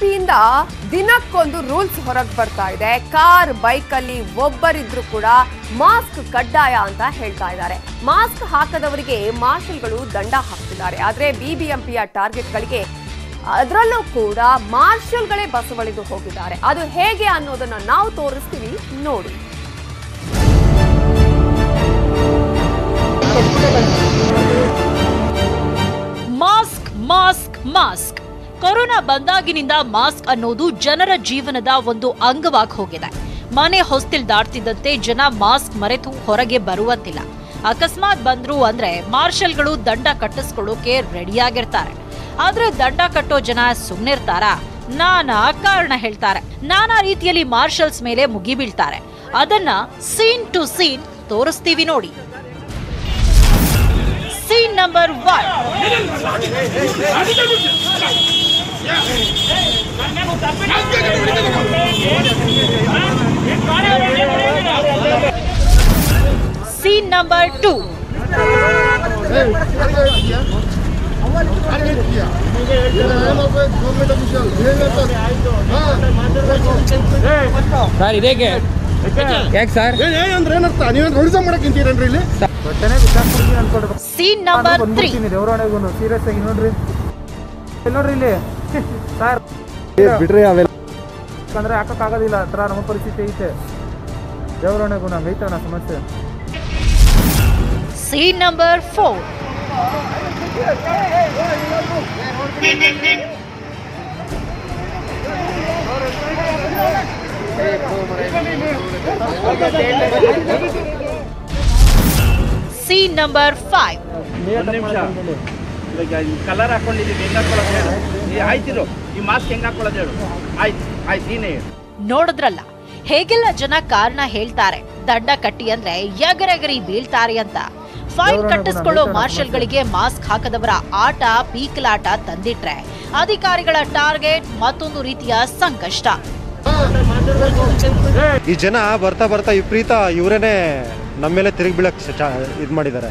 ಬಿಬಿಎಂಪಿಯಿಂದ ದಿನಕ್ಕೊಂದು ರೂಲ್ಸ್ ಹೊರಗೆ ಬರ್ತಾ ಇದೆ ಕಾರ್ ಬೈಕ್ ಅಲ್ಲಿ ಒಬ್ಬರಿದ್ರು ಕೂಡ ಮಾಸ್ಕ್ ಕಡ್ಡಾಯ ಅಂತ ಹೇಳ್ತಾ ಇದ್ದಾರೆ ಮಾಸ್ಕ್ ಹಾಕದವರಿಗೆ ಮಾರ್ಷಲ್ಗಳು ದಂಡ ಹಾಕ್ತಿದ್ದಾರೆ ಆದ್ರೆ ಬಿಬಿಎಂಪಿಯ ಟಾರ್ಗೆಟ್ಗಳಿಗೆ ಅದರಲ್ಲೂ ಕೂಡ ಮಾರ್ಷಲ್ಗಳೇ ಬಸವಳಿದು ಹೋಗಿದ್ದಾರೆ ಅದು ಹೇಗೆ ಅನ್ನೋದನ್ನ ನಾವು ತೋರಿಸ್ತೀವಿ ನೋಡಿ ಮಾಸ್ಕ್ ಮಾಸ್ಕ್ ಮಾಸ್ಕ್ ಕೊರೋನಾ ಬಂದಾಗಿನಿಂದ ಮಾಸ್ಕ್ ಅನ್ನೋದು ಜನರ ಜೀವನದ ಒಂದು ಅಂಗವಾಗಿ ಹೋಗಿದೆ ಮನೆ ಹೊಸ್ತಿಲ್ ದಾಟ್ತಿದ್ದಂತೆ ಜನ ಮಾಸ್ಕ್ ಮರೆತು ಹೊರಗೆ ಬರುವಂತಿಲ್ಲ ಅಕಸ್ಮಾತ್ ಬಂದ್ರು ಅಂದ್ರೆ ಮಾರ್ಷಲ್ಗಳು ದಂಡ ಕಟ್ಟಿಸ್ಕೊಳ್ಳೋಕೆ ರೆಡಿಯಾಗಿರ್ತಾರೆ ಆದ್ರೆ ದಂಡ ಕಟ್ಟೋ ಜನ ಸುಮ್ನಿರ್ತಾರಾ ನಾನಾ ಕಾರಣ ಹೇಳ್ತಾರೆ ನಾನಾ ರೀತಿಯಲ್ಲಿ ಮಾರ್ಷಲ್ಸ್ ಮೇಲೆ ಮುಗಿ ಬೀಳ್ತಾರೆ ಅದನ್ನ ಸೀನ್ ಟು ಸೀನ್ ತೋರಿಸ್ತೀವಿ ನೋಡಿ scene number one scene number two sir ಇದೇಗೆ ಯಾಕೆ ಸರ್ ಏ ಏ ಅಂದ್ರೆ ಏನರ್ಥ ನೀವೇನು ರೌಡಿಸಮ್ ಮಾಡಕ್ ನಿಂತೀರೇನ್ರಿ ಇಲ್ಲಿ ಬಟ್ಟೆನೇ ಬಿಸಾಕ್ಬಿಡ್ತೀನಿ ಅನ್ಕೊಳ್ರಿ ಸೀನ್ ನಂಬರ್ ತ್ರೀ ಬಂದ್ಬಿಡ್ತೀನಿ ದೇವರಾಣೆಗೂ ಸೀರಿಯಸ್ ಆಗಿ ನೋಡ್ರಿ ಇಲ್ಲಿ ನೋಡ್ರಿ ಇಲ್ಲಿ ಸರ್ ಬಿಡ್ರಿ ಅವೆಲ್ಲ ಅಂದ್ರೆ ಹಾಕಕ್ಕಾಗೋದಿಲ್ಲ ಆ ಥರ ನಮ್ಮ ಪರಿಸ್ಥಿತಿ ಐತೆ ದೇವರಾಣೆಗೂ ನಮ್ಗೆ ಐತೆ ನಾ ಸಮಸ್ಯೆ scene number four scene number five ಇವಾಗ ಕಲರ್ ಹಾಕೊಂಡಿದ್ದೀವಿ ಹೆಂಗ್ ಹಾಕೊಳ್ಳೋದು ಹೇಳು ಈ ಆಯ್ತಿರು ಈ ಮಾಸ್ಕ್ ಹೆಂಗ್ ಹಾಕೊಳ್ಳೋದು ಹೇಳು ಆಯ್ತು ಆಯ್ತು ನೀನೇ ಹೇಳು ನೋಡಿದ್ರಲ್ಲ ಹೇಗೆಲ್ಲ ಜನ ಕಾರಣ ಹೇಳ್ತಾರೆ ದಂಡ ಕಟ್ಟಿ ಅಂದ್ರೆ ಎಗರೆಗರಿ ಬೀಳ್ತಾರೆ ಅಂತ ಫೈನ್ ಕಟ್ಟಿಸ್ಕೊಳ್ಳೋ ಮಾರ್ಷಲ್ಗಳಿಗೆ ಮಾಸ್ಕ್ ಹಾಕದವರ ಆಟ ಪೀಕಲಾಟ ತಂದಿಟ್ರೆ ಅಧಿಕಾರಿಗಳ ಟಾರ್ಗೆಟ್ ಮತ್ತೊಂದು ರೀತಿಯ ಸಂಕಷ್ಟ ಈ ಜನ ಬರ್ತಾ ಬರ್ತಾ ವಿಪರೀತ ಇವರೇನೆ ನಮ್ಮ ಮೇಲೆ ತಿರುಗಿ ಬೀಳಕ್ ಇದು ಮಾಡಿದ್ದಾರೆ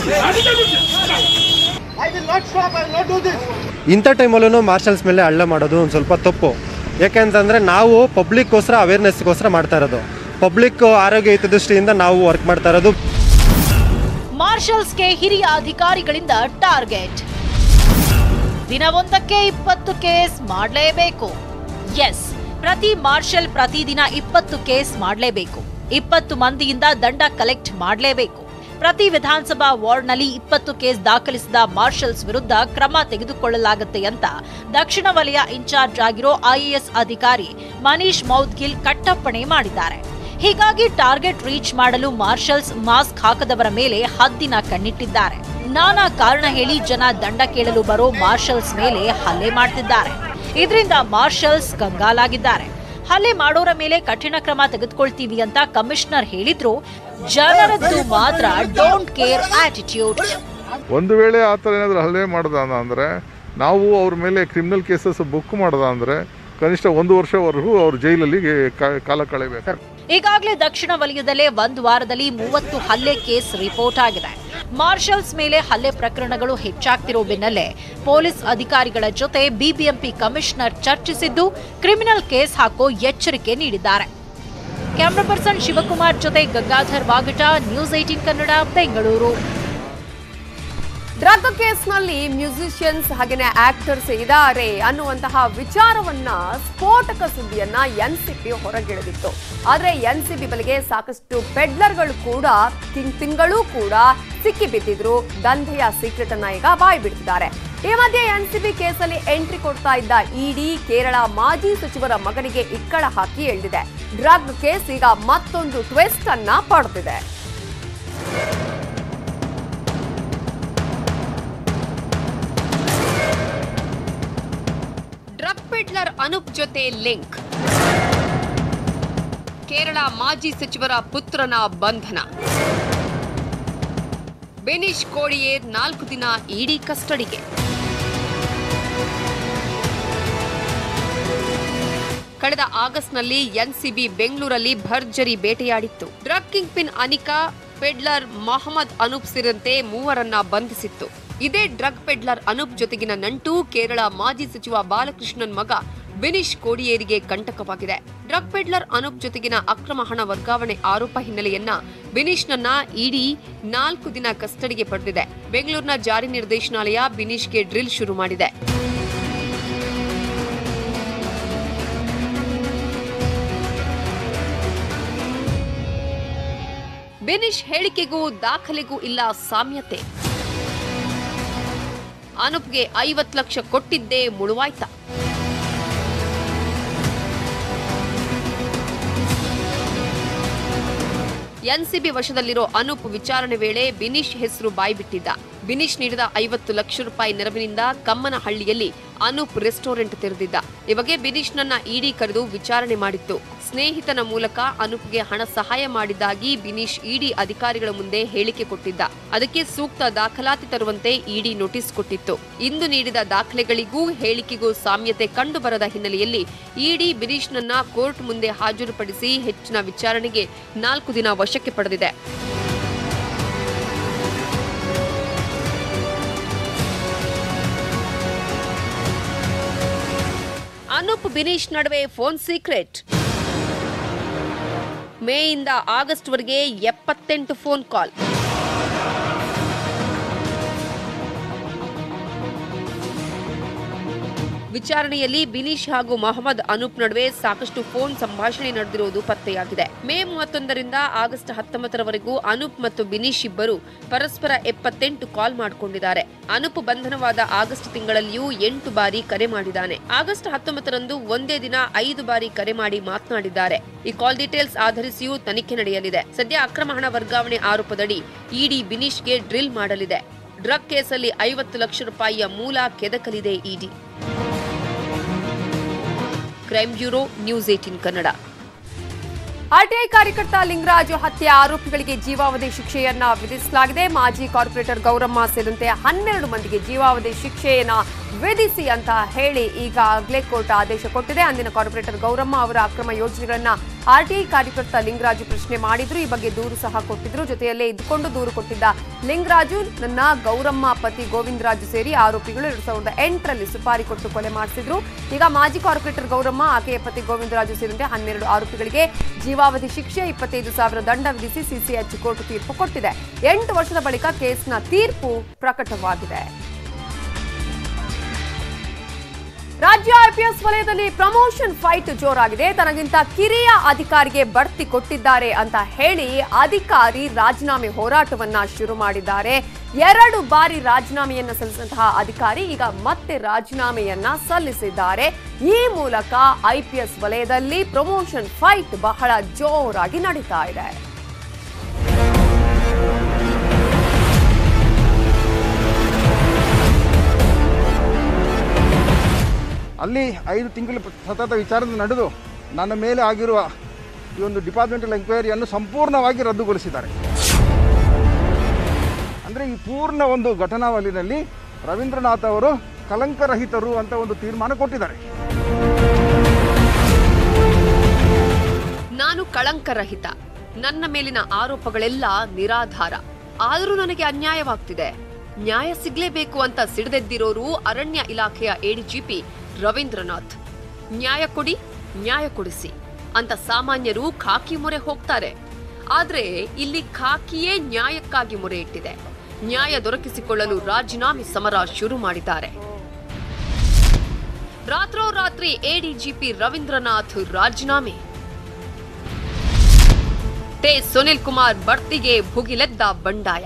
ಇಂಥ ಟೈಮಲ್ಲೂ ಮಾರ್ಷಲ್ಸ್ ಮೇಲೆ ಹಳ್ಳ ಮಾಡೋದು ಒಂದು ಸ್ವಲ್ಪ ತಪ್ಪು ಯಾಕೆಂತಂದರೆ ನಾವು ಪಬ್ಲಿಕ್ಕೋಸ್ಕರ ಅವೇರ್ನೆಸ್ಗೋಸ್ಕರ ಮಾಡ್ತಾ ಇರೋದು ಪಬ್ಲಿಕ್ ಆರೋಗ್ಯ ಹಿತದೃಷ್ಟಿಯಿಂದ ನಾವು ವರ್ಕ್ ಮಾಡ್ತಾ ಇರೋದು ಮಾರ್ಷಲ್ಸ್ಗೆ ಹಿರಿಯ ಅಧಿಕಾರಿಗಳಿಂದ ಟಾರ್ಗೆಟ್ ದಿನವೊಂದಕ್ಕೆ ಇಪ್ಪತ್ತು ಕೇಸ್ ಮಾಡಲೇಬೇಕು ಎಸ್ ಪ್ರತಿ ಮಾರ್ಷಲ್ ಪ್ರತಿದಿನ ಇಪ್ಪತ್ತು ಕೇಸ್ ಮಾಡಲೇಬೇಕು ಇಪ್ಪತ್ತು ಮಂದಿಯಿಂದ ದಂಡ ಕಲೆಕ್ಟ್ ಮಾಡಲೇಬೇಕು ಪ್ರತಿ ವಿಧಾನಸಭಾ ವಾರ್ಡ್ನಲ್ಲಿ ಇಪ್ಪತ್ತು ಕೇಸ್ ದಾಖಲಿಸಿದ ಮಾರ್ಷಲ್ಸ್ ವಿರುದ್ಧ ಕ್ರಮ ತೆಗೆದುಕೊಳ್ಳಲಾಗುತ್ತೆ ಅಂತ ದಕ್ಷಿಣ ವಲಯ ಇನ್ಚಾರ್ಜ್ ಆಗಿರೋ ಐಎಎಸ್ ಅಧಿಕಾರಿ ಮನೀಶ್ ಮೌದ್ಗಿಲ್ ಕಟ್ಟಪ್ಪಣೆ ಮಾಡಿದ್ದಾರೆ ಹೀಗಾಗಿ ಟಾರ್ಗೆಟ್ ರೀಚ್ ಮಾಡಲು ಮಾರ್ಷಲ್ಸ್ ಮಾಸ್ಕ್ ಹಾಕದವರ ಮೇಲೆ ಹದ್ದಿನ ಕಣ್ಣಿಟ್ಟಿದ್ದಾರೆ ನಾನಾ ಕಾರಣ ಹೇಳಿ ಜನ ದಂಡ ಕೇಳಲು ಬರೋ ಮಾರ್ಷಲ್ಸ್ ಮೇಲೆ ಹಲ್ಲೆ ಮಾಡ್ತಿದ್ದಾರೆ ಇದರಿಂದ ಮಾರ್ಷಲ್ಸ್ ಕಂಗಾಲಾಗಿದ್ದಾರೆ ಹಲ್ಲೆ ಮಾಡೋರ ಮೇಲೆ ಕಠಿಣ ಕ್ರಮ ತೆಗೆದುಕೊಳ್ತೀವಿ ಅಂತ ಕಮಿಷನರ್ ಹೇಳಿದ್ರು ಜನರದ್ದು ಮಾತ್ರ ಡೋಂಟ್ ಕೇರ್ ಆಟಿಟ್ಯೂಡ್ ಒಂದು ವೇಳೆ ಆ ಥರ ಏನಾದರೂ ಹಲ್ಲೆ ಮಾಡ್ದ ಅಂದರೆ ನಾವು ಅವ್ರ ಮೇಲೆ ಕ್ರಿಮಿನಲ್ ಕೇಸಸ್ ಬುಕ್ ಮಾಡ್ದ ಅಂದರೆ ಕನಿಷ್ಠ ಒಂದು ವರ್ಷವರೆಗೂ ಅವ್ರು ಜೈಲಲ್ಲಿ ಕಾ- ಕಾಲ ಕಳೆಯಬೇಕು ಈಗಾಗಲೇ ದಕ್ಷಿಣ ವಲಯದಲ್ಲೇ ಒಂದು ವಾರದಲ್ಲಿ ಮೂವತ್ತು ಹಲ್ಲೆ ಕೇಸ್ ರಿಪೋರ್ಟ್ ಆಗಿದೆ ಮಾರ್ಷಲ್ಸ್ ಮೇಲೆ ಹಲ್ಲೆ ಪ್ರಕರಣಗಳು ಹೆಚ್ಚಾಗ್ತಿರೋ ಬೆನ್ನಲ್ಲೇ ಪೊಲೀಸ್ ಅಧಿಕಾರಿಗಳ ಜೊತೆ ಬಿಬಿಎಂಪಿ ಕಮಿಷನರ್ ಚರ್ಚಿಸಿದ್ದು ಕ್ರಿಮಿನಲ್ ಕೇಸ್ ಹಾಕೋ ಎಚ್ಚರಿಕೆ ನೀಡಿದ್ದಾರೆ ಕ್ಯಾಮ್ರಾ ಪರ್ಸನ್ ಶಿವಕುಮಾರ್ ಜೊತೆ Gangadhar Vagata news eighteen Kannada Bengaluru drug ಕೇಸ್ನಲ್ಲಿ ಮ್ಯೂಸಿಷಿಯನ್ಸ್ ಹಾಗೇನೆ ಆಕ್ಟರ್ಸ್ ಇದ್ದಾರೆ ಅನ್ನುವಂತಹ ವಿಚಾರವನ್ನ ಸ್ಫೋಟಕ ಸುದ್ದಿಯನ್ನ ಎನ್ಸಿಪಿ ಹೊರಗೆಳೆದಿತ್ತು ಆದ್ರೆ ಎನ್ಸಿಬಿ ಬಳಿಗೆ ಸಾಕಷ್ಟು ಪೆಡ್ಲರ್ಗಳು ಕೂಡ ಕಿಂಗ್ ಪಿನ್ಗಳು ಕೂಡ ಸಿಕ್ಕಿ ಬಿದ್ದಿದ್ರು ದಂಧೆಯ ಸೀಕ್ರೆಟ್ ಅನ್ನ ಈಗ ಬಾಯಿ ಬಿಡ್ತಿದ್ದಾರೆ ಈ ಮಧ್ಯೆ ಎನ್ಸಿಬಿ ಕೇಸಲ್ಲಿ ಎಂಟ್ರಿ ಕೊಡ್ತಾ ಇದ್ದ ಇಡಿ ಕೇರಳ ಮಾಜಿ ಸಚಿವರ ಮಗನಿಗೆ ಇಕ್ಕಳ ಹಾಕಿ ಎಳೆದಿದೆ ಡ್ರಗ್ ಕೇಸ್ ಈಗ ಮತ್ತೊಂದು ಟ್ವಿಸ್ಟ್ ಅನ್ನ ಪಡೆದಿದೆ ಡ್ರಗ್ ಪೆಡ್ಲರ್ ಅನೂಪ್ ಜೊತೆ ಲಿಂಕ್ ಕೇರಳ ಮಾಜಿ ಸಚಿವರ ಪುತ್ರನ ಬಂಧನ ಬೆನಿಶ್ ಕೋಡಿಯೇರ್ ನಾಲ್ಕು ದಿನ ಇಡಿ ಕಸ್ಟಡಿಗೆ ಕಳೆದ ಆಗಸ್ಟ್ನಲ್ಲಿ ಎನ್ಸಿಬಿ ಬೆಂಗಳೂರಲ್ಲಿ ಭರ್ಜರಿ ಬೇಟೆಯಾಡಿತ್ತು drug king pin Anika peddler Mohammad Anoop ಸೇರಿದಂತೆ ಮೂವರನ್ನ ಬಂಧಿಸಿತ್ತು ಇದೇ ಡ್ರಗ್ ಪೆಡ್ಲರ್ ಅನೂಪ್ ಜೊತೆಗಿನ ನಂಟು ಕೇರಳ ಮಾಜಿ ಸಚಿವ ಬಾಲಕೃಷ್ಣನ್ ಮಗ ವಿನಿಶ್ ಕೋಡಿಯೇರಿಗೆ ಕಂಟಕವಾಗಿದೆ ಡ್ರಗ್ ಪೆಡ್ಲರ್ ಅನೂಪ್ ಜೊತೆಗಿನ ಅಕ್ರಮ ಹಣ ವರ್ಗಾವಣೆ ಆರೋಪ ಹಿನ್ನೆಲೆಯನ್ನ ಬಿನೀಶ್ನನ್ನ ಇಡಿ ನಾಲ್ಕು ದಿನ ಕಸ್ಟಡಿಗೆ ಪಡೆದಿದೆ ಬೆಂಗಳೂರಿನ ಜಾರಿ ನಿರ್ದೇಶನಾಲಯ ಬಿನೀಶ್ಗೆ ಡ್ರಿಲ್ ಶುರು ಮಾಡಿದೆ ಬಿನಿಶ್ ಹೇಳಿಕೆಗೂ ದಾಖಲೆಗೂ ಇಲ್ಲ ಸಾಮ್ಯತೆ ಅನೂಪ್ಗೆ ಐವತ್ತು ಲಕ್ಷ ಕೊಟ್ಟಿದ್ದೇ ಮುಳುವಾಯ್ತ ಎನ್ಸಿಬಿ ವಶದಲ್ಲಿರೋ ಅನೂಪ್ ವಿಚಾರಣೆ ವೇಳೆ ಬಿನಿಶ್ ಹೆಸರು ಬಾಯ್ಬಿಟ್ಟಿದ್ದ ಬಿನಿಶ್ ನೀಡಿದ ಐವತ್ತು ಲಕ್ಷ ರೂಪಾಯಿ ನೆರವಿನಿಂದ ಕಮ್ಮನಹಳ್ಳಿಯಲ್ಲಿ ಅನೂಪ್ ರೆಸ್ಟೋರೆಂಟ್ ತೆರೆದಿದ್ದ ಈ ಬಗ್ಗೆ ಬಿನಿಶ್ನನ್ನ ಇಡಿ ಕರೆದು ವಿಚಾರಣೆ ಮಾಡಿತ್ತು ಸ್ನೇಹಿತನ ಮೂಲಕ ಅನೂಪ್ಗೆ ಹಣ ಸಹಾಯ ಮಾಡಿದ್ದಾಗಿ ಬಿನೀಶ್ ಇಡಿ ಅಧಿಕಾರಿಗಳ ಮುಂದೆ ಹೇಳಿಕೆ ಕೊಟ್ಟಿದ್ದ ಅದಕ್ಕೆ ಸೂಕ್ತ ದಾಖಲಾತಿ ತರುವಂತೆ ಇಡಿ ನೋಟಿಸ್ ಕೊಟ್ಟಿತ್ತು ಇಂದು ನೀಡಿದ ದಾಖಲೆಗಳಿಗೂ ಹೇಳಿಕೆಗೂ ಸಾಮ್ಯತೆ ಕಂಡುಬರದ ಹಿನ್ನೆಲೆಯಲ್ಲಿ ಇಡಿ ಬಿನೀಶ್ನನ್ನ ಕೋರ್ಟ್ ಮುಂದೆ ಹಾಜರುಪಡಿಸಿ ಹೆಚ್ಚಿನ ವಿಚಾರಣೆಗೆ ನಾಲ್ಕು ದಿನ ವಶಕ್ಕೆ ಪಡೆದಿದೆ ಅನೂಪ್ ಬಿನೀಶ್ ನಡುವೆ ಫೋನ್ ಸೀಕ್ರೆಟ್ ಮೇಯಿಂದ ಆಗಸ್ಟ್ವರೆಗೆ ಎಪ್ಪತ್ತೆಂಟು ಫೋನ್ ಕಾಲ್ ವಿಚಾರಣೆಯಲ್ಲಿ ಬಿನೀಶ್ ಹಾಗೂ ಮೊಹಮ್ಮದ್ ಅನೂಪ್ ನಡುವೆ ಸಾಕಷ್ಟು ಫೋನ್ ಸಂಭಾಷಣೆ ನಡೆದಿರುವುದು ಪತ್ತೆಯಾಗಿದೆ ಮೇ ಮೂವತ್ತೊಂದರಿಂದ ಆಗಸ್ಟ್ ಹತ್ತೊಂಬತ್ತರವರೆಗೂ ಅನೂಪ್ ಮತ್ತು ಬಿನೀಶ್ ಇಬ್ಬರು ಪರಸ್ಪರ ಎಪ್ಪತ್ತೆಂಟು ಕಾಲ್ ಮಾಡಿಕೊಂಡಿದ್ದಾರೆ ಅನೂಪ್ ಬಂಧನವಾದ ಆಗಸ್ಟ್ ತಿಂಗಳಲ್ಲಿಯೂ ಎಂಟು ಬಾರಿ ಕರೆ ಮಾಡಿದ್ದಾನೆ ಆಗಸ್ಟ್ ಹತ್ತೊಂಬತ್ತರಂದು ಒಂದೇ ದಿನ ಐದು ಬಾರಿ ಕರೆ ಮಾಡಿ ಮಾತನಾಡಿದ್ದಾರೆ ಈ ಕಾಲ್ ಡೀಟೇಲ್ಸ್ ಆಧರಿಸಿಯೂ ತನಿಖೆ ನಡೆಯಲಿದೆ ಸದ್ಯ ಅಕ್ರಮ ಹಣ ವರ್ಗಾವಣೆ ಆರೋಪದಡಿ ಇಡಿ ಬಿನೀಶ್ಗೆ ಡ್ರಿಲ್ ಮಾಡಲಿದೆ ಡ್ರಗ್ ಕೇಸಲ್ಲಿ ಐವತ್ತು ಲಕ್ಷ ರೂಪಾಯಿಯ ಮೂಲ ಕೆದಕಲಿದೆ ED crime bureau news eighteen Kannada RTI ಕಾರ್ಯಕರ್ತ ಲಿಂಗರಾಜು ಹತ್ಯೆ ಆರೋಪಿಗಳಿಗೆ ಜೀವಾವಧಿ ಶಿಕ್ಷೆಯನ್ನ ವಿಧಿಸಲಾಗಿದೆ ಮಾಜಿ ಕಾರ್ಪೊರೇಟರ್ ಗೌರಮ್ಮ ಸೇರಿದಂತೆ ಹನ್ನೆರಡು ಮಂದಿಗೆ ಜೀವಾವಧಿ ಶಿಕ್ಷೆಯನ್ನ ವಿಧಿಸಿ ಅಂತ ಹೇಳಿ ಈಗಾಗಲೇ ಕೋರ್ಟ್ ಆದೇಶ ಕೊಟ್ಟಿದೆ ಅಂದಿನ ಕಾರ್ಪೊರೇಟರ್ ಗೌರಮ್ಮ ಅವರ ಅಕ್ರಮ ಯೋಜನೆಗಳನ್ನ ಆರ್ಟಿಐ ಕಾರ್ಯಕರ್ತ ಲಿಂಗರಾಜು ಪ್ರಶ್ನೆ ಮಾಡಿದ್ರು ಈ ಬಗ್ಗೆ ದೂರು ಸಹ ಕೊಟ್ಟಿದ್ರು ಜೊತೆಯಲ್ಲೇ ಇದ್ದುಕೊಂಡು ದೂರು ಕೊಟ್ಟಿದ್ದ ಲಿಂಗರಾಜು ನನ್ನ ಗೌರಮ್ಮ ಪತಿ ಗೋವಿಂದರಾಜು ಸೇರಿ ಆರೋಪಿಗಳು ಎರಡ್ ಸಾವಿರದ ಎಂಟರಲ್ಲಿ ಸುಪಾರಿ ಕೊಟ್ಟು ಕೊಲೆ ಮಾಡಿಸಿದ್ರು ಈಗ ಮಾಜಿ ಕಾರ್ಪೊರೇಟರ್ ಗೌರಮ್ಮ ಆಕೆಯ ಪತಿ ಗೋವಿಂದರಾಜು ಸೇರಿದಂತೆ ಹನ್ನೆರಡು ಆರೋಪಿಗಳಿಗೆ ಜೀವಾವಧಿ ಶಿಕ್ಷೆ ಇಪ್ಪತ್ತೈದು ಸಾವಿರ ದಂಡ ವಿಧಿಸಿ ಸಿಸಿಎಚ್ ಕೋರ್ಟ್ ತೀರ್ಪು ಕೊಟ್ಟಿದೆ ಎಂಟು ವರ್ಷದ ಬಳಿಕ ಕೇಸ್ನ ತೀರ್ಪು ಪ್ರಕಟವಾಗಿದೆ ರಾಜ್ಯ ಐಪಿಎಸ್ ವಲಯದಲ್ಲಿ ಪ್ರಮೋಷನ್ ಫೈಟ್ ಜೋರಾಗಿದೆ ತನಗಿಂತ ಕಿರಿಯ ಅಧಿಕಾರಿಗೆ ಬಡ್ತಿ ಕೊಟ್ಟಿದ್ದಾರೆ ಅಂತ ಹೇಳಿ ಅಧಿಕಾರಿ ರಾಜೀನಾಮೆ ಹೋರಾಟವನ್ನ ಶುರು ಮಾಡಿದ್ದಾರೆ ಎರಡು ಬಾರಿ ರಾಜೀನಾಮೆಯನ್ನ ಸಲ್ಲಿಸಿದಂತಹ ಅಧಿಕಾರಿ ಈಗ ಮತ್ತೆ ರಾಜೀನಾಮೆಯನ್ನ ಸಲ್ಲಿಸಿದ್ದಾರೆ ಈ ಮೂಲಕ ಐಪಿಎಸ್ ವಲಯದಲ್ಲಿ ಪ್ರಮೋಷನ್ ಫೈಟ್ ಬಹಳ ಜೋರಾಗಿ ನಡೀತಾ ಇದೆ ಅಲ್ಲಿ ಐದು ತಿಂಗಳು ಸತತ ವಿಚಾರಣೆ ನಡೆದು ನನ್ನ ಮೇಲೆ ಆಗಿರುವ ಈ ಒಂದು ಡಿಪಾರ್ಟ್ಮೆಂಟಲ್ ಎಂಕ್ವೈರಿಯನ್ನು ಸಂಪೂರ್ಣವಾಗಿ ರದ್ದುಗೊಳಿಸಿದ್ದಾರೆ ಅಂದರೆ ಈ ಪೂರ್ಣ ಒಂದು ಘಟನಾವಳಿನಲ್ಲಿ ರವೀಂದ್ರನಾಥ್ ಅವರು ಕಲಂಕರಹಿತರು ಅಂತ ಒಂದು ತೀರ್ಮಾನ ಕೊಟ್ಟಿದ್ದಾರೆ ನಾನು ಕಳಂಕರಹಿತ ನನ್ನ ಮೇಲಿನ ಆರೋಪಗಳೆಲ್ಲ ನಿರಾಧಾರ ಆದರೂ ನನಗೆ ಅನ್ಯಾಯವಾಗ್ತಿದೆ ನ್ಯಾಯ ಸಿಗ್ಲೇಬೇಕು ಅಂತ ಸಿಡಿದೆದ್ದಿರೋರು ಅರಣ್ಯ ಇಲಾಖೆಯ ಎಡಿಜಿಪಿ ರವೀಂದ್ರನಾಥ್ ನ್ಯಾಯ ಕೊಡಿ ನ್ಯಾಯ ಕೊಡಿಸಿ ಅಂತ ಸಾಮಾನ್ಯರು ಖಾಕಿ ಮೊರೆ ಹೋಗ್ತಾರೆ ಆದ್ರೆ ಇಲ್ಲಿ ಖಾಕಿಯೇ ನ್ಯಾಯಕ್ಕಾಗಿ ಮೊರೆ ಇಟ್ಟಿದೆ ನ್ಯಾಯ ದೊರಕಿಸಿಕೊಳ್ಳಲು ರಾಜೀನಾಮೆ ಸಮರ ಶುರು ಮಾಡಿದ್ದಾರೆ ರಾತ್ರೋರಾತ್ರಿ ಎಡಿಜಿಪಿ ರವೀಂದ್ರನಾಥ್ ರಾಜೀನಾಮೆ ಟೆ ಸುನಿಲ್ ಕುಮಾರ್ ಬಡ್ತಿಗೆ ಭುಗಿಲೆದ್ದ ಬಂಡಾಯ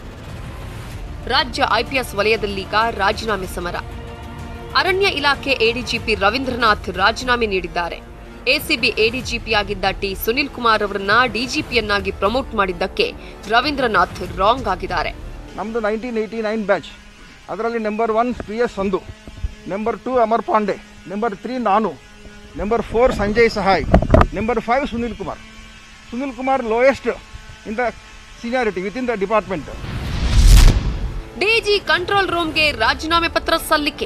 ರಾಜ್ಯ ಐಪಿಎಸ್ ವಲಯದಲ್ಲೀಗ ರಾಜೀನಾಮೆ ಸಮರ ಅರಣ್ಯ ಇಲಾಖೆ ಎಡಿಜಿಪಿ ರವೀಂದ್ರನಾಥ್ ರಾಜೀನಾಮೆ ನೀಡಿದ್ದಾರೆ ಎಸಿಬಿ ಎಡಿಜಿಪಿಯಾಗಿದ್ದ ಟಿ ಸುನಿಲ್ ಕುಮಾರ್ ಅವರನ್ನ ಡಿಜಿಪಿಯನ್ನಾಗಿ ಪ್ರಮೋಟ್ ಮಾಡಿದ್ದಕ್ಕೆ ರವೀಂದ್ರನಾಥ್ ರಾಂಗ್ ಆಗಿದ್ದಾರೆ ನಮ್ಮದು ನೈನ್ಟೀನ್ ಏಯ್ಟಿ ನೈನ್ ಬ್ಯಾಚ್ ಅದರಲ್ಲಿ number one P S Sandhu number two Amar Pandey number three ನಾನು number four Sanjay Sahay number five Sunil Kumar Sunil Kumar lowest in the seniority within the department DG control ರೂಮ್ಗೆ ರಾಜೀನಾಮೆ ಪತ್ರ ಸಲ್ಲಿಕೆ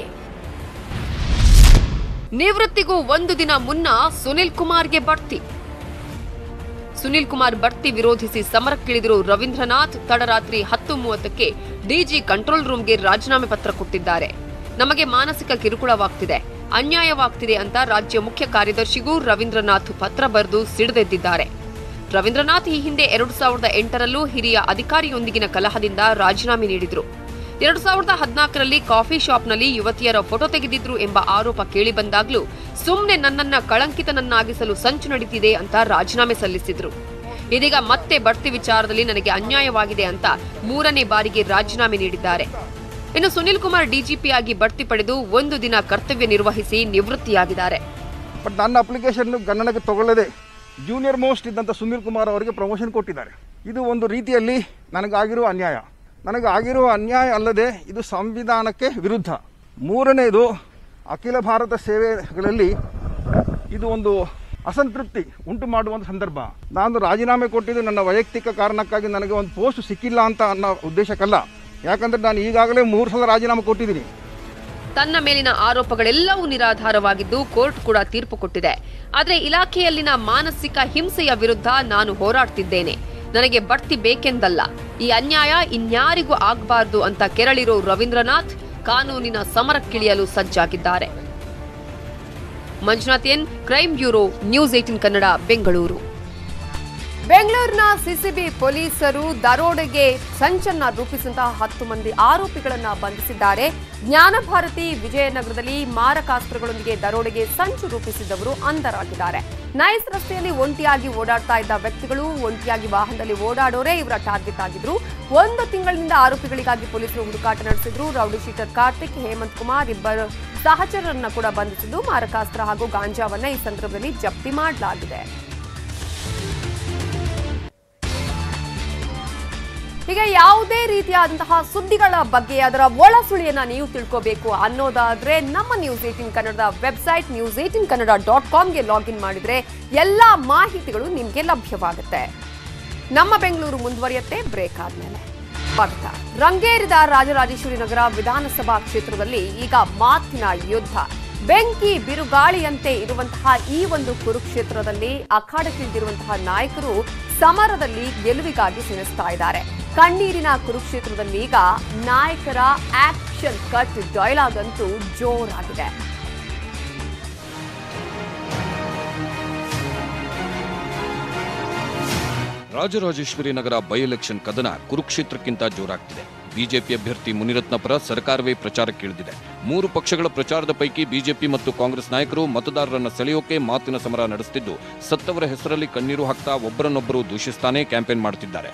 ನಿವೃತ್ತಿಗೂ ಒಂದು ದಿನ ಮುನ್ನ ಸುನಿಲ್ ಕುಮಾರ್ಗೆ ಬಡ್ತಿ ಸುನಿಲ್ ಕುಮಾರ್ ಬಡ್ತಿ ವಿರೋಧಿಸಿ ಸಮರಕ್ಕಿಳಿದಿರೋ ರವೀಂದ್ರನಾಥ್ ತಡರಾತ್ರಿ ಹತ್ತು ಮೂವತ್ತಕ್ಕೆ ಡಿಜಿ ಕಂಟ್ರೋಲ್ ರೂಮ್ಗೆ ರಾಜೀನಾಮೆ ಪತ್ರ ಕೊಟ್ಟಿದ್ದಾರೆ ನಮಗೆ ಮಾನಸಿಕ ಕಿರುಕುಳವಾಗ್ತಿದೆ ಅನ್ಯಾಯವಾಗ್ತಿದೆ ಅಂತ ರಾಜ್ಯ ಮುಖ್ಯ ಕಾರ್ಯದರ್ಶಿಗೂ ರವೀಂದ್ರನಾಥ್ ಪತ್ರ ಬರೆದು ಸಿಡಿದೆದ್ದಿದ್ದಾರೆ ರವೀಂದ್ರನಾಥ್ ಈ ಹಿಂದೆ ಎರಡು ಸಾವಿರದ ಎಂಟರಲ್ಲೂ ಹಿರಿಯ ಅಧಿಕಾರಿಯೊಂದಿಗಿನ ಕಲಹದಿಂದ ರಾಜೀನಾಮೆ ನೀಡಿದ್ರು ಎರಡು ಸಾವಿರದ ಹದಿನಾಲ್ಕರಲ್ಲಿ ಕಾಫಿ ಶಾಪ್ನಲ್ಲಿ ಯುವತಿಯರ ಫೋಟೋ ತೆಗೆದಿದ್ರು ಎಂಬ ಆರೋಪ ಕೇಳಿಬಂದಾಗ್ಲೂ ಸುಮ್ಮನೆ ನನ್ನನ್ನ ಕಳಂಕಿತನನ್ನಾಗಿಸಲು ಸಂಚು ನಡೀತಿದೆ ಅಂತ ರಾಜೀನಾಮೆ ಸಲ್ಲಿಸಿದ್ರು ಇದೀಗ ಮತ್ತೆ ಬಡ್ತಿ ವಿಚಾರದಲ್ಲಿ ನನಗೆ ಅನ್ಯಾಯವಾಗಿದೆ ಅಂತ ಮೂರನೇ ಬಾರಿಗೆ ರಾಜೀನಾಮೆ ನೀಡಿದ್ದಾರೆ ಇನ್ನು ಸುನಿಲ್ ಕುಮಾರ್ ಡಿಜಿಪಿ ಆಗಿ ಬಡ್ತಿ ಪಡೆದು ಒಂದು ದಿನ ಕರ್ತವ್ಯ ನಿರ್ವಹಿಸಿ ನಿವೃತ್ತಿಯಾಗಿದ್ದಾರೆ ಬಟ್ ನನ್ನ ಅಪ್ಲಿಕೇಶನ್ ಗಣನೆಗೆ ತಗೊಳ್ಳದೆ ಜೂನಿಯರ್ ಮೋಸ್ಟ್ ಇದ್ದಂಥ ಸುನೀಲ್ ಕುಮಾರ್ ಅವರಿಗೆ ಪ್ರಮೋಷನ್ ಕೊಟ್ಟಿದ್ದಾರೆ ಇದು ಒಂದು ರೀತಿಯಲ್ಲಿ ನನಗಾಗಿರುವ ಅನ್ಯಾಯ ನನಗಾಗಿರುವ ಅನ್ಯಾಯ ಅಲ್ಲದೆ ಇದು ಸಂವಿಧಾನಕ್ಕೆ ವಿರುದ್ಧ ಮೂರನೇದು ಅಖಿಲ ಭಾರತ ಸೇವೆಗಳಲ್ಲಿ ಇದು ಒಂದು ಅಸಂತೃಪ್ತಿ ಉಂಟು ಮಾಡುವಂಥ ಸಂದರ್ಭ ನಾನು ರಾಜೀನಾಮೆ ಕೊಟ್ಟಿದ್ದು ನನ್ನ ವೈಯಕ್ತಿಕ ಕಾರಣಕ್ಕಾಗಿ ನನಗೆ ಒಂದು ಪೋಸ್ಟ್ ಸಿಕ್ಕಿಲ್ಲ ಅಂತ ಅನ್ನೋ ಉದ್ದೇಶಕ್ಕಲ್ಲ ಯಾಕಂದರೆ ನಾನು ಈಗಾಗಲೇ ಮೂರು ಸಲ ರಾಜೀನಾಮೆ ಕೊಟ್ಟಿದ್ದೀನಿ ತನ್ನ ಮೇಲಿನ ಆರೋಪಗಳೆಲ್ಲವೂ ನಿರಾಧಾರವಾಗಿದ್ದು ಕೋರ್ಟ್ ಕೂಡ ತೀರ್ಪು ಕೊಟ್ಟಿದೆ ಆದರೆ ಇಲಾಖೆಯಲ್ಲಿನ ಮಾನಸಿಕ ಹಿಂಸೆಯ ವಿರುದ್ಧ ನಾನು ಹೋರಾಡ್ತಿದ್ದೇನೆ ನನಗೆ ಬಡ್ತಿ ಬೇಕೆಂದಲ್ಲ ಈ ಅನ್ಯಾಯ ಇನ್ಯಾರಿಗೂ ಆಗ್ಬಾರ್ದು ಅಂತ ಕೆರಳಿರೋ ರವೀಂದ್ರನಾಥ್ ಕಾನೂನಿನ ಸಮರಕ್ಕಿಳಿಯಲು ಸಜ್ಜಾಗಿದ್ದಾರೆ Manjunath N crime bureau news eighteen Kannada Bengaluru ಬೆಂಗಳೂರಿನ ಸಿಸಿಬಿ ಪೊಲೀಸರು ದರೋಡೆಗೆ ಸಂಚನ್ನ ರೂಪಿಸಿದಂತಹ ಹತ್ತು ಮಂದಿ ಆರೋಪಿಗಳನ್ನ ಬಂಧಿಸಿದ್ದಾರೆ ಜ್ಞಾನಭಾರತಿ ವಿಜಯನಗರದಲ್ಲಿ ಮಾರಕಾಸ್ತ್ರಗಳೊಂದಿಗೆ ದರೋಡೆಗೆ ಸಂಚು ರೂಪಿಸಿದವರು ಅಂಧರಾಗಿದ್ದಾರೆ ನೈಸ್ ರಸ್ತೆಯಲ್ಲಿ ಒಂಟಿಯಾಗಿ ಓಡಾಡ್ತಾ ಇದ್ದ ವ್ಯಕ್ತಿಗಳು ಒಂಟಿಯಾಗಿ ವಾಹನದಲ್ಲಿ ಓಡಾಡೋರೇ ಇವರ ಟಾರ್ಗೆಟ್ ಆಗಿದ್ರು ಒಂದು ತಿಂಗಳಿನಿಂದ ಆರೋಪಿಗಳಿಗಾಗಿ ಪೊಲೀಸರು ಹುಡುಕಾಟ ನಡೆಸಿದ್ರು ರೌಡಿ ಶೀಟರ್ ಕಾರ್ತಿಕ್ ಹೇಮಂತ್ ಕುಮಾರ್ ಇಬ್ಬರು ಸಹಚರರನ್ನ ಕೂಡ ಬಂಧಿಸಿದ್ದು ಮಾರಕಾಸ್ತ್ರ ಹಾಗೂ ಗಾಂಜಾವನ್ನ ಈ ಸಂದರ್ಭದಲ್ಲಿ ಜಪ್ತಿ ಮಾಡಲಾಗಿದೆ ಹೀಗೆ ಯಾವುದೇ ರೀತಿಯಾದಂತಹ ಸುದ್ದಿಗಳ ಬಗ್ಗೆ ಅದರ ಒಳ ಸುಳಿಯನ್ನ ನೀವು ತಿಳ್ಕೋಬೇಕು ಅನ್ನೋದಾದ್ರೆ ನಮ್ಮ ನ್ಯೂಸ್ ಏಟಿನ್ ಕನ್ನಡದ website news eighteen Kannada dot ಕಾಮ್ಗೆ ಲಾಗಿನ್ ಮಾಡಿದ್ರೆ ಎಲ್ಲಾ ಮಾಹಿತಿಗಳು ನಿಮ್ಗೆ ಲಭ್ಯವಾಗುತ್ತೆ ನಮ್ಮ ಬೆಂಗಳೂರು ಮುಂದುವರಿಯುತ್ತೆ ಬ್ರೇಕ್ ಆದ್ಮೇಲೆ ಸ್ವಾಗತ ರಂಗೇರಿದ ರಾಜರಾಜೇಶ್ವರಿ ನಗರ ವಿಧಾನಸಭಾ ಕ್ಷೇತ್ರದಲ್ಲಿ ಈಗ ಮಾತಿನ ಯುದ್ಧ ಬೆಂಕಿ ಬಿರುಗಾಳಿಯಂತೆ ಇರುವಂತಹ ಈ ಒಂದು ಕುರುಕ್ಷೇತ್ರದಲ್ಲಿ ಅಖಾಡಕ್ಕಿಳಿದಿರುವಂತಹ ನಾಯಕರು ಸಮರದಲ್ಲಿ ಗೆಲುವಿಗಾಗಿ ಸೆಣಸ್ತಾ ಇದ್ದಾರೆ ಕಣ್ಣೀರಿನ ಕುರುಕ್ಷೇತ್ರದಲ್ಲಿ ಈಗ ನಾಯಕರ ಆಕ್ಷನ್ ಕಟ್ ಡೈಲಾಗ್ ಅಂತೂ ಜೋರಾಗಿದೆ ರಾಜರಾಜೇಶ್ವರಿ ನಗರ ಬೈ ಎಲೆಕ್ಷನ್ ಕದನ ಕುರುಕ್ಷೇತ್ರಕ್ಕಿಂತ ಜೋರಾಗ್ತಿದೆ ಬಿಜೆಪಿ ಅಭ್ಯರ್ಥಿ ಮುನಿರತ್ನ ಪರ ಸರ್ಕಾರವೇ ಪ್ರಚಾರಕ್ಕಿಳಿದಿದೆ ಮೂರು ಪಕ್ಷಗಳ ಪ್ರಚಾರದ ಪೈಕಿ ಬಿಜೆಪಿ ಮತ್ತು ಕಾಂಗ್ರೆಸ್ ನಾಯಕರು ಮತದಾರರನ್ನ ಸೆಳೆಯೋಕೆ ಮಾತಿನ ಸಮರ ನಡೆಸುತ್ತಿದ್ದು ಸತ್ತವರ ಹೆಸರಲ್ಲಿ ಕಣ್ಣೀರು ಹಾಕ್ತಾ ಒಬ್ಬರನ್ನೊಬ್ಬರು ದೂಷಿಸ್ತಾನೆ ಕ್ಯಾಂಪೇನ್ ಮಾಡುತ್ತಿದ್ದಾರೆ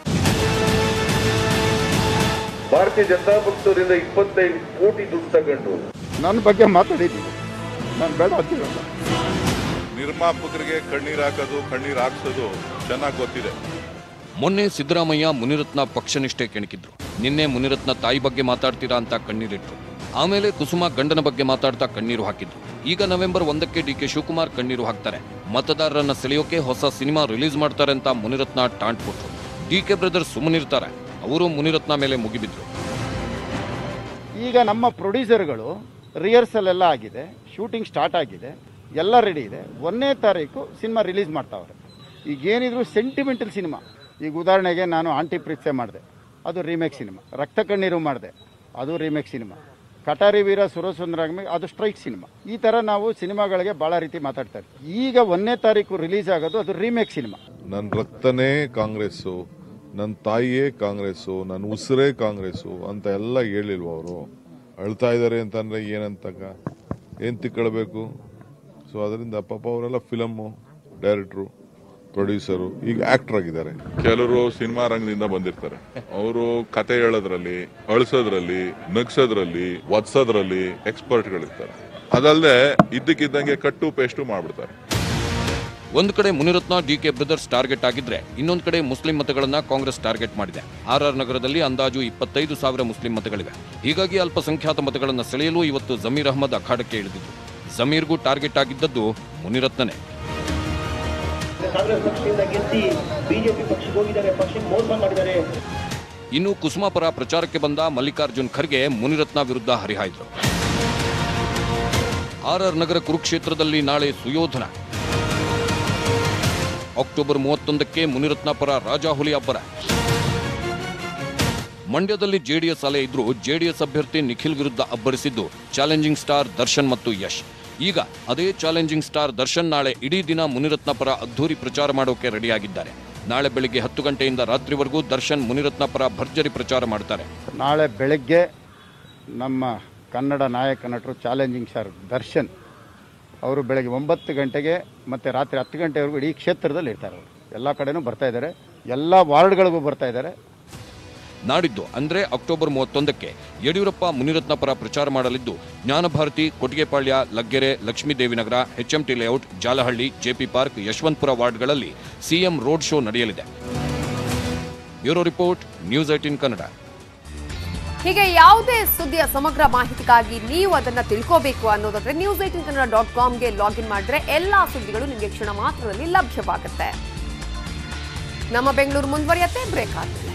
ಭಾರತೀಯ ಜನತಾ ಪಕ್ಷದಿಂದ ಇಪ್ಪತ್ತೈದು ಕೋಟಿ ದುಡ್ಡು ತಗೊಂಡು ನನ್ನ ಬಗ್ಗೆ ಮಾತಾಡಿದ್ದೀನಿ ನಾನು ಬೇಡ ಅಂತಿರಲ್ಲ ನಿರ್ಮಾಪಕರಿಗೆ ಕಣ್ಣೀರ್ ಹಾಕೋದು ಕಣ್ಣೀರ್ ಹಾಕ್ಸೋದು ಚೆನ್ನಾಗಿ ಗೊತ್ತಿದೆ ಮೊನ್ನೆ ಸಿದ್ದರಾಮಯ್ಯ ಮುನಿರತ್ನ ಪಕ್ಷನಿಷ್ಠೆ ಕೆಣಕಿದ್ರು ನಿನ್ನೆ ಮುನಿರತ್ನ ತಾಯಿ ಬಗ್ಗೆ ಮಾತಾಡ್ತೀರಾ ಅಂತ ಕಣ್ಣೀರಿಟ್ರು ಆಮೇಲೆ ಕುಸುಮ ಗಂಡನ ಬಗ್ಗೆ ಮಾತಾಡ್ತಾ ಕಣ್ಣೀರು ಹಾಕಿದ್ರು ಈಗ ನವೆಂಬರ್ ಒಂದಕ್ಕೆ ಡಿಕೆ ಶಿವಕುಮಾರ್ ಕಣ್ಣೀರು ಹಾಕ್ತಾರೆ ಮತದಾರರನ್ನ ಸೆಳೆಯೋಕೆ ಹೊಸ ಸಿನಿಮಾ ರಿಲೀಸ್ ಮಾಡ್ತಾರೆ ಅಂತ ಮುನಿರತ್ನ ಟಾಂಟ್ ಕೊಟ್ರು ಡಿಕೆ ಬ್ರದರ್ಸ್ ಸುಮ್ಮನಿರ್ತಾರೆ ಅವರು ಮುನಿರತ್ನ ಮೇಲೆ ಮುಗಿಬಿದ್ರು ಈಗ ನಮ್ಮ ಪ್ರೊಡ್ಯೂಸರ್ಗಳು ರಿಹರ್ಸಲ್ ಎಲ್ಲ ಆಗಿದೆ ಶೂಟಿಂಗ್ ಸ್ಟಾರ್ಟ್ ಆಗಿದೆ ಎಲ್ಲ ರೆಡಿ ಇದೆ ಒಂದನೇ ತಾರೀಕು ಸಿನಿಮಾ ರಿಲೀಸ್ ಮಾಡ್ತಾವ್ರೆ ಈಗ ಏನಿದ್ರು ಸೆಂಟಿಮೆಂಟಲ್ ಸಿನಿಮಾ ಈಗ ಉದಾಹರಣೆಗೆ ನಾನು ಆಂಟಿ ಪ್ರೀತ್ಸೆ ಮಾಡಿದೆ ಅದು ರೀಮೇಕ್ ಸಿನಿಮಾ ರಕ್ತ ಕಣ್ಣೀರು ಮಾಡಿದೆ ಅದು ರೀಮೇಕ್ ಸಿನಿಮಾ ಕಟಾರಿ ವೀರ ಸುರಸುಂದರಾಗ್ಮೆ ಅದು ಸ್ಟ್ರೈಕ್ ಸಿನಿಮಾ ಈ ಥರ ನಾವು ಸಿನಿಮಾಗಳಿಗೆ ಭಾಳ ರೀತಿ ಮಾತಾಡ್ತಾ ಇರ್ತೀವಿ ಈಗ ಒಂದನೇ ತಾರೀಕು ರಿಲೀಸ್ ಆಗೋದು ಅದು ರೀಮೇಕ್ ಸಿನಿಮಾ ನನ್ನ ರಕ್ತನೇ ಕಾಂಗ್ರೆಸ್ಸು ನನ್ನ ತಾಯಿಯೇ ಕಾಂಗ್ರೆಸ್ಸು ನನ್ನ ಉಸಿರೇ ಕಾಂಗ್ರೆಸ್ಸು ಅಂತ ಎಲ್ಲ ಹೇಳಿಲ್ವ ಅವರು ಅಳ್ತಾ ಇದ್ದಾರೆ ಅಂತಂದ್ರೆ ಏನಂತಕ್ಕ ಏನು ತಿಕ್ಕಳಬೇಕು ಸೊ ಅದರಿಂದ ಪಾಪ ಅವರೆಲ್ಲ ಫಿಲಮ್ಮು ಡೈರೆಕ್ಟ್ರು ಪ್ರೊಡ್ಯೂಸರು ಈಗ ಆಕ್ಟರ್ ಆಗಿದ್ದಾರೆ ಕೆಲವರು ಸಿನಿಮಾ ರಂಗದಿಂದ ಬಂದಿರ್ತಾರೆ ಅವರು ಕತೆ ಹೇಳೋದ್ರಲ್ಲಿ ಅಳಿಸೋದ್ರಲ್ಲಿ ನಗ್ಸೋದ್ರಲ್ಲಿ ಒದ್ಸೋದ್ರಲ್ಲಿ ಎಕ್ಸ್ಪರ್ಟ್ಗಳಿರ್ತಾರೆ ಅದಲ್ಲದೆ ಇದ್ದಕ್ಕಿದ್ದಂಗೆ ಕಟ್ಟು ಪೇಸ್ಟು ಮಾಡ್ಬಿಡ್ತಾರೆ ಒಂದು ಕಡೆ ಮುನಿರತ್ನ ಡಿಕೆ ಬ್ರದರ್ಸ್ ಟಾರ್ಗೆಟ್ ಆಗಿದ್ರೆ ಇನ್ನೊಂದು ಕಡೆ ಮುಸ್ಲಿಂ ಮತಗಳನ್ನ ಕಾಂಗ್ರೆಸ್ ಟಾರ್ಗೆಟ್ ಮಾಡಿದೆ ಆರ್ಆರ್ ನಗರದಲ್ಲಿ ಅಂದಾಜು ಇಪ್ಪತ್ತೈದು ಸಾವಿರ ಮುಸ್ಲಿಂ ಮತಗಳಿವೆ ಹೀಗಾಗಿ ಅಲ್ಪಸಂಖ್ಯಾತ ಮತಗಳನ್ನು ಸೆಳೆಯಲು ಇವತ್ತು ಜಮೀರ್ ಅಹಮದ್ ಅಖಾಡಕ್ಕೆ ಇಳಿದಿದ್ದು ಜಮೀರ್ಗೂ ಟಾರ್ಗೆಟ್ ಆಗಿದ್ದದ್ದು ಮುನಿರತ್ನನೇ ಕಾಂಗ್ರೆಸ್ ಪಕ್ಷದಿಂದ ಗೆದ್ದಿ ಬಿಜೆಪಿ ಪಕ್ಷಕ್ಕೆ ಹೋಗಿದ್ದಾರೆ ಪಕ್ಷಕ್ಕೆ ಮೋಸ ಮಾಡಿದ್ದಾರೆ ಇನ್ನು ಕುಸುಮ ಪರ ಪ್ರಚಾರಕ್ಕೆ ಬಂದ ಮಲ್ಲಿಕಾರ್ಜುನ್ ಖರ್ಗೆ ಮುನಿರತ್ನ ವಿರುದ್ಧ ಹರಿಹಾಯ್ದರು ಆರ್ಆರ್ ನಗರ ಕುರುಕ್ಷೇತ್ರದಲ್ಲಿ ನಾಳೆ ಸುಯೋಧನ ಅಕ್ಟೋಬರ್ ಮೂವತ್ತೊಂದಕ್ಕೆ ಮುನಿರತ್ನ ಪರ ರಾಜಾಹುಲಿ ಅಬ್ಬರ ಮಂಡ್ಯದಲ್ಲಿ ಜೆಡಿಎಸ್ ಅಲೆ ಇದ್ರೂ ಜೆಡಿಎಸ್ ಅಭ್ಯರ್ಥಿ ನಿಖಿಲ್ ವಿರುದ್ಧ ಅಬ್ಬರಿಸಿದ್ದು ಚಾಲೆಂಜಿಂಗ್ ಸ್ಟಾರ್ ದರ್ಶನ್ ಮತ್ತು ಯಶ್ ಈಗ ಅದೇ ಚಾಲೆಂಜಿಂಗ್ ಸ್ಟಾರ್ ದರ್ಶನ್ ನಾಳೆ ಇಡೀ ದಿನ ಮುನಿರತ್ನ ಪರ ಅದ್ಧೂರಿ ಪ್ರಚಾರ ಮಾಡೋಕೆ ರೆಡಿಯಾಗಿದ್ದಾರೆ ನಾಳೆ ಬೆಳಿಗ್ಗೆ ಹತ್ತು ಗಂಟೆಯಿಂದ ರಾತ್ರಿವರೆಗೂ ದರ್ಶನ್ ಮುನಿರತ್ನ ಪರ ಭರ್ಜರಿ ಪ್ರಚಾರ ಮಾಡ್ತಾರೆ ನಾಳೆ ಬೆಳಗ್ಗೆ ನಮ್ಮ ಕನ್ನಡ ನಾಯಕ ನಟರು ಚಾಲೆಂಜಿಂಗ್ ಸ್ಟಾರ್ ದರ್ಶನ್ ಅವರು ಬೆಳಗ್ಗೆ ಒಂಬತ್ತು ಗಂಟೆಗೆ ಮತ್ತು ರಾತ್ರಿ ಹತ್ತು ಗಂಟೆವರೆಗೂ ಇಡೀ ಕ್ಷೇತ್ರದಲ್ಲಿ ಇರ್ತಾರೆ ಅವರು ಎಲ್ಲ ಕಡೆನೂ ಬರ್ತಾ ಇದ್ದಾರೆ ಎಲ್ಲ ವಾರ್ಡ್ಗಳಿಗೂ ಬರ್ತಾ ಇದ್ದಾರೆ ನಾಡಿದ್ದು ಅಂದ್ರೆ ಅಕ್ಟೋಬರ್ ಮೂವತ್ತೊಂದಕ್ಕೆ ಯಡಿಯೂರಪ್ಪ ಮುನಿರತ್ನ ಪರ ಪ್ರಚಾರ ಮಾಡಲಿದ್ದು Jnanabharathi Kottigepalya Laggere Lakshmidevinagar HMT layout Jalahalli JP park Yeshwanthpur ವಾರ್ಡ್ಗಳಲ್ಲಿ ಸಿಎಂ ರೋಡ್ ಶೋ ನಡೆಯಲಿದೆ bureau report news eighteen Kannada ಹೀಗೆ ಯಾವುದೇ ಸುದ್ದಿಯ ಸಮಗ್ರ ಮಾಹಿತಿಗಾಗಿ ನೀವು ಅದನ್ನ ತಿಳ್ಕೋಬೇಕು ಅನ್ನೋದಾದ್ರೆ ನ್ಯೂಸ್ ಏಟಿನ್ ಕನ್ನಡ ಡಾಟ್ ಕಾಮ್ಗೆ ಲಾಗಿನ್ ಮಾಡಿದ್ರೆ ಎಲ್ಲಾ ಸುದ್ದಿಗಳು ನಿಮಗೆ ಕ್ಷಣ ಮಾತ್ರದಲ್ಲಿ ಲಭ್ಯವಾಗುತ್ತೆ ನಮ್ಮ ಬೆಂಗಳೂರು ಮುಂದುವರಿಯತ್ತೆ ಬ್ರೇಕ್ ಆದ್ಮೇಲೆ